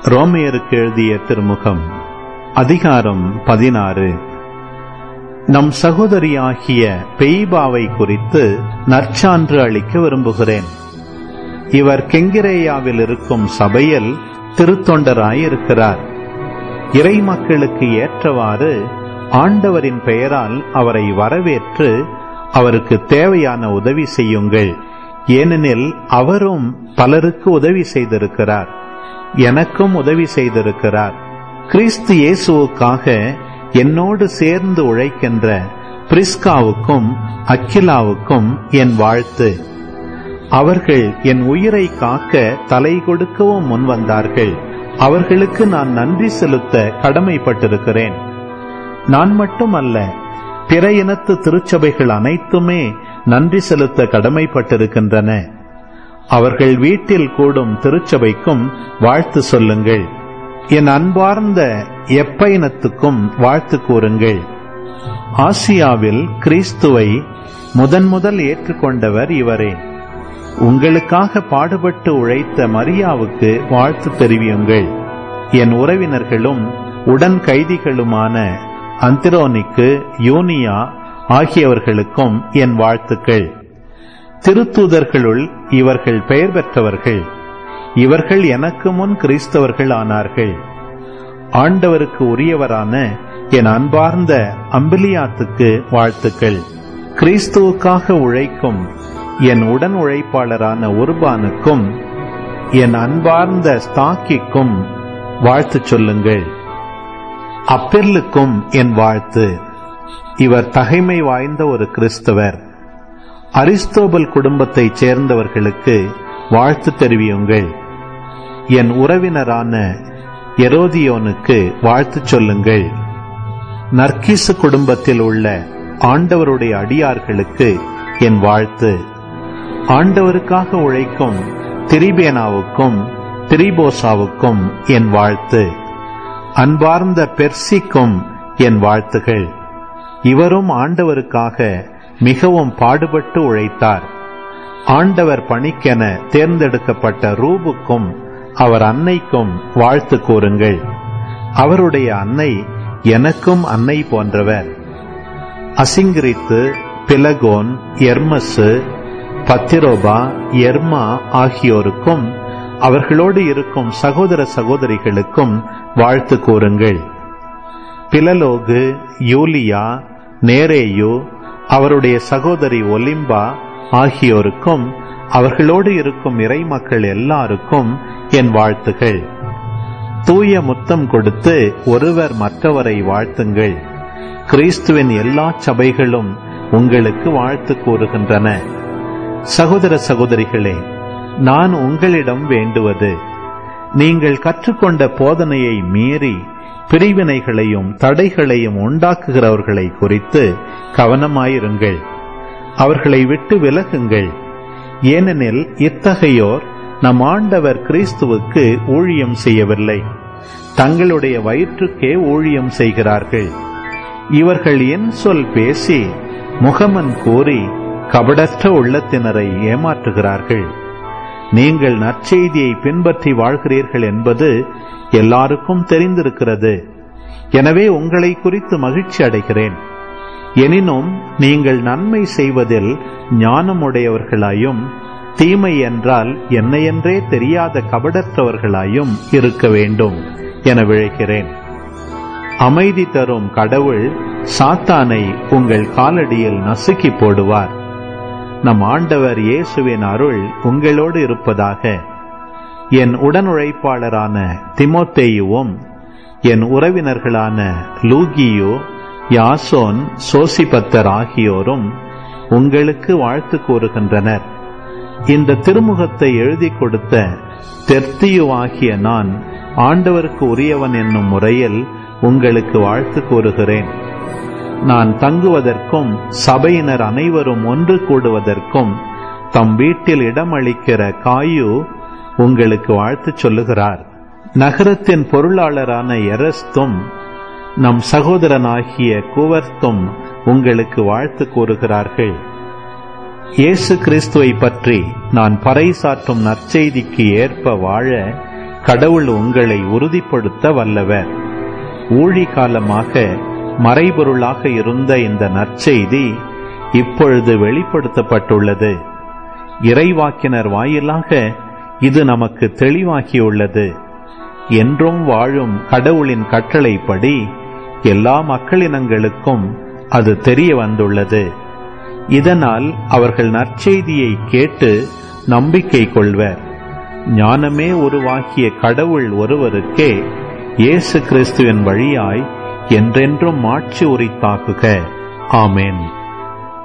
ரோமையருக்கு எழுதிய திருமுகம் அதிகாரம் பதினாறு நம் சகோதரியாகிய பெய்பாவை குறித்து நற்சான்று அளிக்க விரும்புகிறேன் இவர் கெங்கிரேயாவில் இருக்கும் சபையில் திருத்தொண்டராய் இருக்கிறார் இறை மக்களுக்கு ஏற்றவாறு ஆண்டவரின் பெயரால் அவரை வரவேற்று அவருக்கு தேவையான உதவி செய்யுங்கள் ஏனெனில் அவரும் பலருக்கு உதவி செய்திருக்கிறார் எனக்கும் உதவி செய்திருக்கிறார் கிறிஸ்து இயேசுவுக்காக என்னோடு சேர்ந்து உழைக்கின்ற பிரிஸ்காவுக்கும் அக்கிலாவுக்கும் என் வாழ்த்து அவர்கள் என் உயிரை காக்க தலை கொடுக்கவும் முன் வந்தார்கள் அவர்களுக்கு நான் நன்றி செலுத்த கடமைப்பட்டிருக்கிறேன் நான் மட்டுமல்ல பிற இனத்து திருச்சபைகள் அனைத்துமே நன்றி செலுத்த கடமைப்பட்டிருக்கின்றன அவர்கள் வீட்டில் கூடும் திருச்சபைக்கும் வாழ்த்து சொல்லுங்கள் என் அன்பார்ந்த எப்பைனத்துக்கும் வாழ்த்து கூறுங்கள் ஆசியாவில் கிறிஸ்துவை முதன் முதல் ஏற்றுக்கொண்டவர் இவரே உங்களுக்காக பாடுபட்டு உழைத்த மரியாவுக்கு வாழ்த்து தெரிவியுங்கள் என் உறவினர்களும் உடன் கைதிகளுமான அந்திரோனிக்கு யூனியா ஆகியவர்களுக்கும் என் வாழ்த்துக்கள் திருத்தூதர்களுள் இவர்கள் பெயர் பெற்றவர்கள் இவர்கள் எனக்கு முன் கிறிஸ்தவர்கள் ஆனார்கள் ஆண்டவருக்கு உரியவரான என் அன்பார்ந்த அம்பிலியாத்துக்கு வாழ்த்துக்கள் கிறிஸ்துவுக்காக உழைக்கும் என் உடன் உழைப்பாளரான உருபானுக்கும் என் அன்பார்ந்த ஸ்தாக்கிக்கும் வாழ்த்து சொல்லுங்கள் அப்பெர்லுக்கும் என் வாழ்த்து இவர் தகைமை வாய்ந்த ஒரு கிறிஸ்தவர் அரிஸ்தோபல் குடும்பத்தைச் சேர்ந்தவர்களுக்கு வாழ்த்து தெரிவியுங்கள் என் உறவினரான எரோதியோனுக்கு வாழ்த்து சொல்லுங்கள் நர்கிசு குடும்பத்தில் உள்ள ஆண்டவருடைய அடியார்களுக்கு என் வாழ்த்து ஆண்டவருக்காக உழைக்கும் திரிபேனாவுக்கும் திரிபோசாவுக்கும் என் வாழ்த்து அன்பார்ந்த பெர்சிக்கும் என் வாழ்த்துகள் இவரும் ஆண்டவருக்காக மிகவும் பாடுபட்டு உழைத்தார் ஆண்டவர் பணிக்கென தேர்ந்தெடுக்கப்பட்ட ரூபுக்கும் அவர் அன்னைக்கும் வாழ்த்து கூறுங்கள் அவருடைய அன்னை எனக்கும் அன்னை போன்றவர் அசிங்கிரித்து பிலகோன் எர்மசு பத்திரோபா எர்மா ஆகியோருக்கும் அவர்களோடு இருக்கும் சகோதர சகோதரிகளுக்கும் வாழ்த்து கூறுங்கள் பிலலோகு யூலியா நேரேயு அவருடைய சகோதரி ஒலிம்பா ஆகியோருக்கும் அவர்களோடு இருக்கும் இறை மக்கள் எல்லாருக்கும் என் வாழ்த்துகள் தூய முத்தம் கொடுத்து ஒருவர் மற்றவரை வாழ்த்துங்கள் கிறிஸ்துவின் எல்லா சபைகளும் உங்களுக்கு வாழ்த்து கூறுகின்றன சகோதர சகோதரிகளே நான் உங்களிடம் வேண்டுவது நீங்கள் கற்றுக்கொண்ட போதனையை மீறி பிரிவினைகளையும் தடைகளையும் உண்டாக்குகிறவர்களை குறித்து கவனமாயிருங்கள் அவர்களை விட்டு விலகுங்கள் ஏனெனில் இத்தகையோர் நம் ஆண்டவர் கிறிஸ்துவுக்கு ஊழியம் செய்யவில்லை தங்களுடைய வயிற்றுக்கே ஊழியம் செய்கிறார்கள் இவர்கள் என் சொல் பேசி முகமன் கூறி கபடற்ற உள்ளத்தினரை ஏமாற்றுகிறார்கள் நீங்கள் நற்செய்தியை பின்பற்றி வாழ்கிறீர்கள் என்பது எல்லாருக்கும் தெரிந்திருக்கிறது எனவே உங்களை குறித்து மகிழ்ச்சி அடைகிறேன் எனினும் நீங்கள் நன்மை செய்வதில் ஞானமுடையவர்களாயும் தீமை என்றால் என்னையென்றே தெரியாத கபடற்றவர்களாயும் இருக்க வேண்டும் என விழைக்கிறேன் அமைதி தரும் கடவுள் சாத்தானை உங்கள் காலடியில் நசுக்கி போடுவார் நம் ஆண்டவர் இயேசுவின் அருள் உங்களோடு இருப்பதாக என் உடன் உழைப்பாளரான திமோத்தேயுவும் என் உறவினர்களான லூகியோ யாசோன் சோசிபத்தர் ஆகியோரும் உங்களுக்கு வாழ்த்து கூறுகின்றனர் இந்த திருமுகத்தை எழுதி கொடுத்த தெர்த்தியுவாகிய நான் ஆண்டவருக்கு உரியவன் என்னும் முறையில் உங்களுக்கு வாழ்த்து கூறுகிறேன் நான் தங்குவதற்கும் சபையினர் அனைவரும் ஒன்று கூடுவதற்கும் தம் வீட்டில் இடமளிக்கிற காயு உங்களுக்கு வாழ்த்து சொல்லுகிறார் நகரத்தின் பொருளாளரான எரஸ்தும் நம் சகோதரனாகிய குவர்த்தும் உங்களுக்கு வாழ்த்து கூறுகிறார்கள் இயேசு கிறிஸ்துவை பற்றி நான் பறைசாற்றும் நற்செய்திக்கு ஏற்ப வாழ கடவுள் உங்களை உறுதிப்படுத்த வல்லவர் ஊழி காலமாக மறைபொருளாக இருந்த இந்த நற்செய்தி இப்பொழுது வெளிப்படுத்தப்பட்டுள்ளது இறைவாக்கினர் வாயிலாக இது நமக்கு தெளிவாகியுள்ளது என்றும் வாழும் கடவுளின் கட்டளைப்படி எல்லா மக்களினங்களுக்கும் அது தெரிய வந்துள்ளது இதனால் அவர்கள் நற்செய்தியை கேட்டு நம்பிக்கை கொள்வர் ஞானமே உருவாக்கிய கடவுள் ஒருவருக்கே இயேசு கிறிஸ்துவின் வழியாய் என்றென்றும் மாட்சி உரித்தாக்குக ஆமேன்